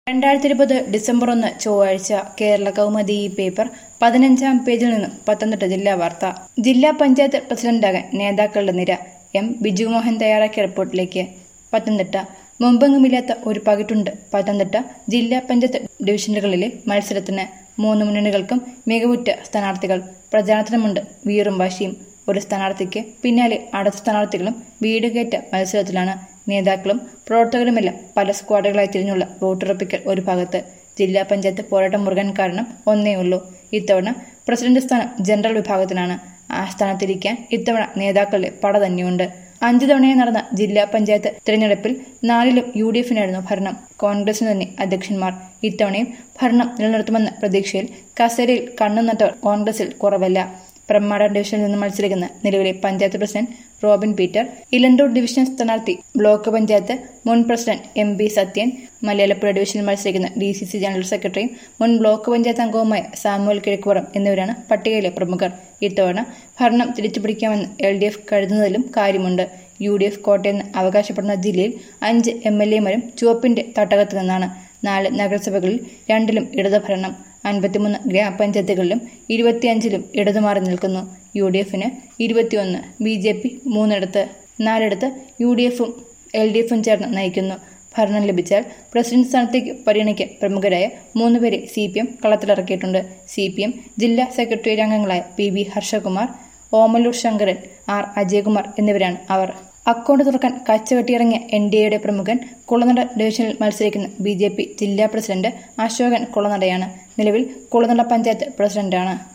രണ്ടായിരത്തി ഇരുപത് ഡിസംബർ ഒന്ന് ചൊവ്വാഴ്ച കേരള കൗമുദി ഈ പേപ്പർ പതിനഞ്ചാം പേജിൽ നിന്നും പത്തനംതിട്ട ജില്ലാ വാർത്ത ജില്ലാ പഞ്ചായത്ത് പ്രസിഡന്റാകാൻ നേതാക്കളുടെ നിര എം ബിജുമോഹൻ തയ്യാറാക്കിയ റിപ്പോർട്ടിലേക്ക് പത്തനംതിട്ട മുമ്പെങ്ങുമില്ലാത്ത ഒരു പകിട്ടുണ്ട് പത്തനംതിട്ട ജില്ലാ പഞ്ചായത്ത് ഡിവിഷനുകളിലെ മത്സരത്തിന് മൂന്ന് മുന്നണികൾക്കും മികവുറ്റ സ്ഥാനാർത്ഥികൾ പ്രചാരണത്തിനുമുണ്ട് വീറും വാശിയും ഒരു സ്ഥാനാർത്ഥിക്ക് പിന്നാലെ അടുത്ത സ്ഥാനാർത്ഥികളും വീട് കയറ്റ മത്സരത്തിലാണ് നേതാക്കളും പ്രവർത്തകരുമെല്ലാം പല സ്ക്വാഡുകളായി തിരിഞ്ഞുള്ള വോട്ടുറപ്പിക്കൽ ഒരു ഭാഗത്ത് ജില്ലാ പഞ്ചായത്ത് പോരാട്ടം മുറുകാൻ കാരണം ഒന്നേ ഉള്ളൂ ഇത്തവണ പ്രസിഡന്റ് സ്ഥാനം ജനറൽ വിഭാഗത്തിനാണ് ആ സ്ഥാനത്തിരിക്കാൻ ഇത്തവണ നേതാക്കളുടെ പട തന്നെയുണ്ട് അഞ്ചു തവണയായി നടന്ന ജില്ലാ പഞ്ചായത്ത് തിരഞ്ഞെടുപ്പിൽ നാലിലും യു ഡി എഫിനായിരുന്നു ഭരണം കോൺഗ്രസിന് തന്നെ അധ്യക്ഷന്മാർ ഇത്തവണയും ഭരണം നിലനിർത്തുമെന്ന പ്രതീക്ഷയിൽ കസേരയിൽ കണ്ണു നട്ടവർ കോൺഗ്രസിൽ കുറവല്ല പ്രമ്മാട ഡിവിഷനിൽ നിന്ന് മത്സരിക്കുന്ന നിലവിലെ panchayat president Robin Peter Elanthoor division സ്ഥാനാർത്ഥി ബ്ലോക്ക് പഞ്ചായത്ത് മുൻ president M B Sathyan Malayalappuzha ഡിവിഷനിൽ മത്സരിക്കുന്ന ഡി സി സി ജനറൽ സെക്രട്ടറിയും മുൻ ബ്ലോക്ക് പഞ്ചായത്ത് അംഗവുമായ സാമുവൽ കിഴക്കുപുറം എന്നിവരാണ് പട്ടികയിലെ പ്രമുഖർ ഇത്തവണ ഭരണം തിരിച്ചുപിടിക്കാമെന്ന് എൽ ഡി എഫ് കരുതുന്നതിലും കാര്യമുണ്ട് യു ഡി എഫ് കോട്ടയെന്ന് അവകാശപ്പെടുന്ന ജില്ലയിൽ അഞ്ച് എം എൽ എമാരും ചുവപ്പിന്റെ തട്ടകത്ത് നിന്നാണ് നാല് നഗരസഭകളിൽ രണ്ടിലും ഇടതുഭരണം അൻപത്തിമൂന്ന് ഗ്രാമപഞ്ചായത്തുകളിലും ഇരുപത്തിയഞ്ചിലും ഇടതുമാറി നിൽക്കുന്നു യു ഡി എഫിന് ഇരുപത്തിയൊന്ന് ബി ജെ പി മൂന്നിടത്ത് നാലിടത്ത് യു ഡി എഫും എൽ ഡി എഫും ചേർന്ന് നയിക്കുന്നു ഭരണം ലഭിച്ചാൽ പ്രസിഡന്റ് സ്ഥാനത്തേക്ക് പരിഗണിക്കാൻ പ്രമുഖരായ മൂന്നുപേരെ സി പി എം കളത്തിലിറക്കിയിട്ടുണ്ട് സി പി എം ജില്ലാ സെക്രട്ടേറിയറ്റ് അംഗങ്ങളായ P B Harshakumar Omalloor Sankaran R Ajayakumar എന്നിവരാണ് അവർ അക്കൗണ്ട് തുറക്കാൻ കച്ചവെട്ടിയിറങ്ങിയ എൻ ഡി എയുടെ പ്രമുഖൻ കുളനട ഡിവിഷനിൽ മത്സരിക്കുന്ന ബി ജെ പി ജില്ലാ പ്രസിഡന്റ് അശോകൻ കുളനടയാണ് നിലവിൽ കുളനട പഞ്ചായത്ത് പ്രസിഡന്റാണ്